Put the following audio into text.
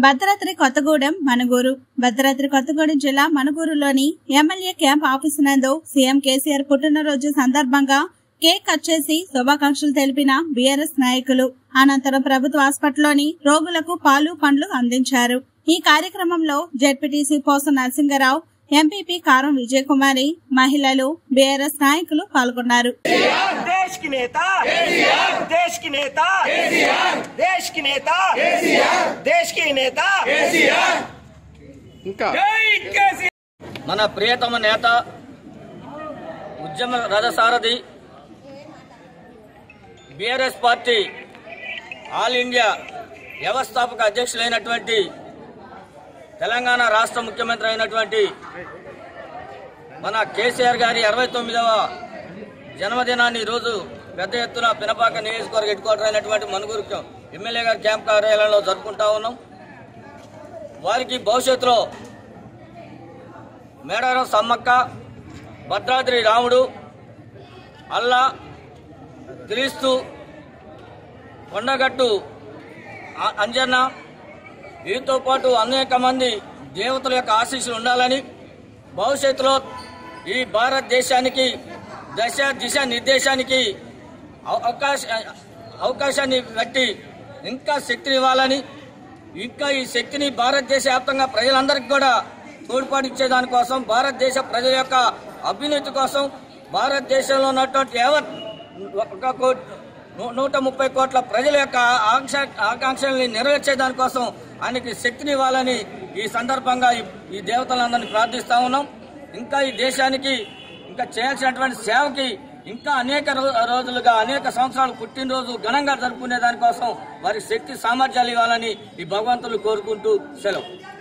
భద్రాద్రి కొత్తగూడెం మనుగూరు భద్రాద్రి కొత్తగూడెం జిల్లా మనుగూరులోని MLA camp office నందు సీఎం కేసీఆర్ పుట్టినరోజు సందర్భంగా కేక్ కట్ చేసి శుభాకాంక్షలు తెలిపిన బీఆర్ఎస్ నాయకులు అనంతరం ప్రభుత్వ హాస్పిటల్లోని రోగులకు పాలు పండ్లు అందించారు ఈ కార్యక్రమంలో జెడ్పీటీసీ పోస నరసింగరావు ఎంపీపీ కారం విజయకుమారి మహిళలు బీఆర్ఎస్ నాయకులు పాల్గొన్నారు देश की नेता देश की नेता देश की नेता देश की नेता ఇంకా మన ప్రియతమ నేత ఉద్యమ రథసారథి బీఆర్ఎస్ పార్టీ ఆల్ ఇండియా వ్యవస్థాపక అధ్యక్షులైనటువంటి తెలంగాణ రాష్ట్ర ముఖ్యమంత్రి అయినటువంటి మన కేసీఆర్ గారి అరవై తొమ్మిదవ జన్మదినాన్ని ఈరోజు పెద్ద ఎత్తున పినపాక నియోజకవర్గ హెడ్ క్వార్టర్ అయినటువంటి మనుగురు ఎమ్మెల్యే గారి క్యాంప్ కార్యాలయంలో జరుపుకుంటా ఉన్నాం వారికి భవిష్యత్తులో మేడారం సమ్మక్క భద్రాద్రి రాముడు అల్లా క్రీస్తు కొండగట్టు ఆ- అంజన్న వీరితో పాటు అనేక మంది దేవతల యొక్క ఆశీస్సులు ఉండాలని భవిష్యత్తులో ఈ భారతదేశానికి దశ దిశ నిర్దేశానికి అవ- అవకాశ అవకాశాన్ని బట్టి ఇంకా శక్తిని ఇవ్వాలని ఇంకా ఈ శక్తిని భారతదేశ వ్యాప్తంగా ప్రజలందరికీ కూడా తోడ్పాటు ఇచ్చేదానికోసం భారతదేశ ప్రజల యొక్క అభ్యున్నతి కోసం భారతదేశంలో ఉన్నటువంటి యావత్ ఒక కోటి నూ- నూట ముప్పై కోట్ల ప్రజల యొక్క ఆకాంక్ష ఆకాంక్షల్ని నెరవేర్చే దానికోసం ఆయనకి శక్తిని ఇవ్వాలని ఈ సందర్భంగా ఈ- ఈ దేవతలందరినీ ప్రార్థిస్తా ఉన్నాం ఇంకా ఈ దేశానికి ఇంకా చేయాల్సినటువంటి సేవకి ఇంకా అనేక రో- రోజులుగా అనేక సంవత్సరాలు పుట్టినరోజు ఘనంగా జరుపుకునే దానికోసం వారి శక్తి సామర్థ్యాలు ఇవ్వాలని ఈ భగవంతులు కోరుకుంటూ సెలవు